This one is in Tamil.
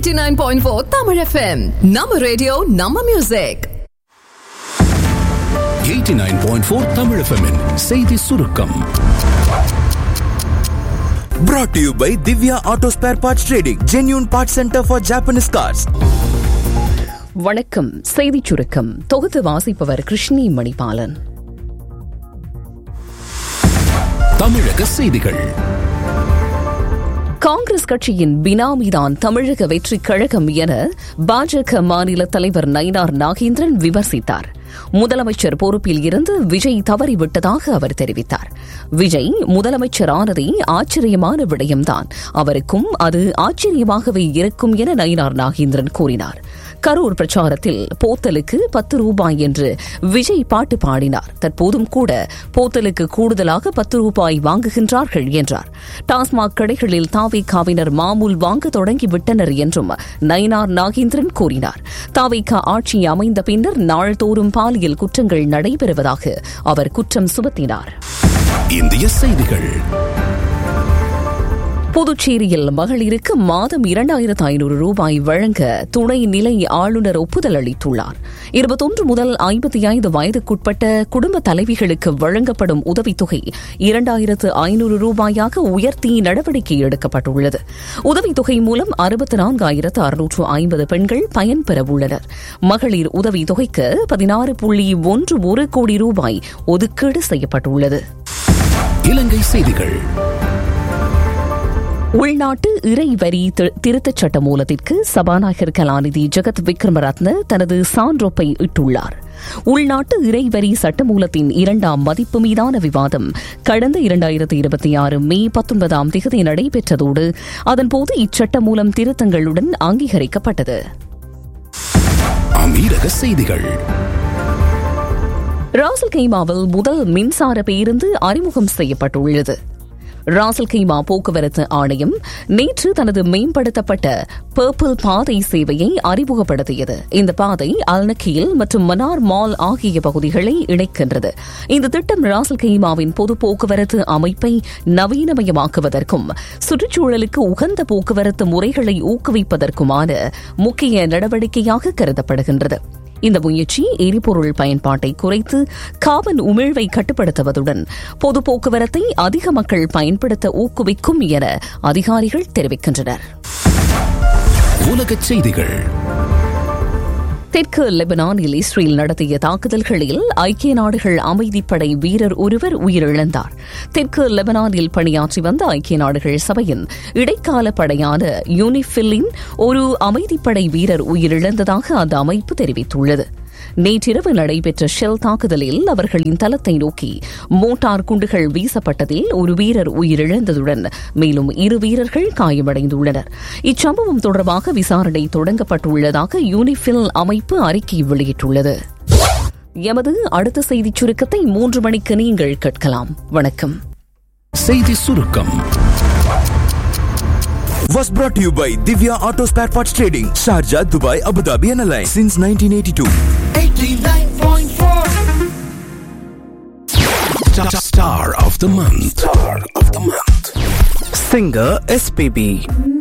89.4 Tamil FM. Nama radio, Nama music. 89.4 Tamil FM -இன் செய்தி சுருக்கம் Brought to you by Divya Auto Spare Parts Trading, genuine parts center for Japanese cars. வணக்கம் செய்திச் சுருக்கம் தொகுத்து வாசிப்பவர் கிருஷ்ணி மணிபாலன் தமிழக செய்திகள் காங்கிரஸ் கட்சியின் பினாமிதான் தமிழக வெற்றிக் கழகம் என பாஜக மாநில தலைவர் நயினார் நாகேந்திரன் விமர்சித்தார் முதலமைச்சர் பொறுப்பில் இருந்து விஜய் தவறிவிட்டதாக அவர் தெரிவித்தார் விஜய் முதலமைச்சர் ஆனதே ஆச்சரியமான விடயம்தான் அவருக்கும் அது ஆச்சரியமாகவே இருக்கும் என நயினார் நாகேந்திரன் கூறினார் கரூர் பிரச்சாரத்தில் போத்தலுக்கு பத்து ரூபாய் என்று விஜய் பாட்டு பாடினார் தற்போதும் கூட போத்தலுக்கு கூடுதலாக பத்து ரூபாய் வாங்குகின்றார்கள் என்றார் டாஸ்மாக் கடைகளில் தாவேகாவினர் மாமூல் வாங்க தொடங்கிவிட்டனர் என்றும் நயினார் நாகேந்திரன் கூறினார் தாவேகா ஆட்சி அமைந்த பின்னர் நாள்தோறும் பாலியல் குற்றங்கள் நடைபெறுவதாக அவர் குற்றம் சுமத்தினார் இந்திய செய்திகள் புதுச்சேரியில் மகளிருக்கு மாதம் இரண்டாயிரத்து ஐநூறு ரூபாய் வழங்க துணை நிலை ஆளுநர் ஒப்புதல் அளித்துள்ளார் இருபத்தொன்று முதல் ஐம்பத்தி ஐந்து வயதுக்குட்பட்ட குடும்ப தலைவிகளுக்கு வழங்கப்படும் உதவித்தொகை இரண்டாயிரத்து ஐநூறு ரூபாயாக உயர்த்தி நடவடிக்கை எடுக்கப்பட்டுள்ளது உதவித்தொகை மூலம் அறுபத்தி நான்காயிரத்து அறுநூற்று ஐம்பது பெண்கள் பயன்பெற உள்ளனர் மகளிர் உதவித்தொகைக்கு பதினாறு புள்ளி ஒன்று ஒரு கோடி ரூபாய் ஒதுக்கீடு செய்யப்பட்டுள்ளது இலங்கை செய்திகள் உள்நாட்டு இறை வரி தி- திருத்தச் சட்ட மூலத்திற்கு சபாநாயகர் கலாநிதி ஜெகத் விக்ரமரத்ன தனது சான்றொப்பை இட்டுள்ளார் உள்நாட்டு இறைவரி சட்டமூலத்தின் இரண்டாம் மதிப்பு மீதான விவாதம் கடந்த இரண்டாயிரத்தி இருபத்தி ஆறு மே பத்தொன்பதாம் திகதி நடைபெற்றதோடு அதன்போது இச்சட்ட மூலம் திருத்தங்களுடன் அங்கீகரிக்கப்பட்டது அமீரக செய்திகள் ராசல் கைமாவில் முதல் மின்சார பேருந்து அறிமுகம் செய்யப்பட்டுள்ளது ராசல் கைமா போக்குவரத்து ஆணையம் நேற்று தனது மேம்படுத்தப்பட்ட பர்பிள் பாதை சேவையை அறிமுகப்படுத்தியது இந்த பாதை அல்நக்கியில் மற்றும் மன்னார் மால் ஆகிய பகுதிகளை இணைக்கின்றது இந்த திட்டம் ராசல் கைமாவின் பொது போக்குவரத்து அமைப்பை நவீனமயமாக்குவதற்கும் சுற்றுச்சூழலுக்கு உகந்த போக்குவரத்து முறைகளை ஊக்குவிப்பதற்குமான முக்கிய நடவடிக்கையாக கருதப்படுகின்றது இந்த முயற்சி எரிபொருள் பயன்பாட்டை குறைத்து காபன் உமிழ்வை கட்டுப்படுத்துவதுடன் பொது போக்குவரத்தை அதிக மக்கள் பயன்படுத்த ஊக்குவிக்கும் என அதிகாரிகள் தெரிவிக்கின்றனர் உலகச் செய்திகள் தெற்கு லெபனானில் இஸ்ரேல் நடத்திய தாக்குதல்களில் ஐக்கிய நாடுகள் அமைதிப்படை வீரர் ஒருவர் உயிரிழந்தார் தெற்கு லெபனானில் பணியாற்றி வந்த ஐக்கிய நாடுகள் சபையின் இடைக்கால படையான யூனிஃபில்லின் ஒரு அமைதிப்படை வீரர் உயிரிழந்ததாக அந்த அமைப்பு தெரிவித்துள்ளது நேற்றிரவு நடைபெற்ற ஷெல் தாக்குதலில் அவர்களின் தளத்தை நோக்கி மோட்டார் குண்டுகள் வீசப்பட்டதில் ஒரு வீரர் உயிரிழந்ததுடன் மேலும் இரு வீரர்கள் காயமடைந்துள்ளனர் இச்சம்பவம் தொடர்பாக விசாரணை தொடங்கப்பட்டுள்ளதாக யூனிஃபில் அமைப்பு அறிக்கை வெளியிட்டுள்ளது எமது அடுத்த செய்திச் சுருக்கத்தை மூன்று மணிக்கு நீங்கள் கேட்கலாம் வணக்கம் செய்தி சுருக்கம் Was brought to you by Divya Auto Spare Parts Trading, Sharjah, Dubai, Abu Dhabi, and Alliance since 1982. Star of the month. Star of the month. Singer SPB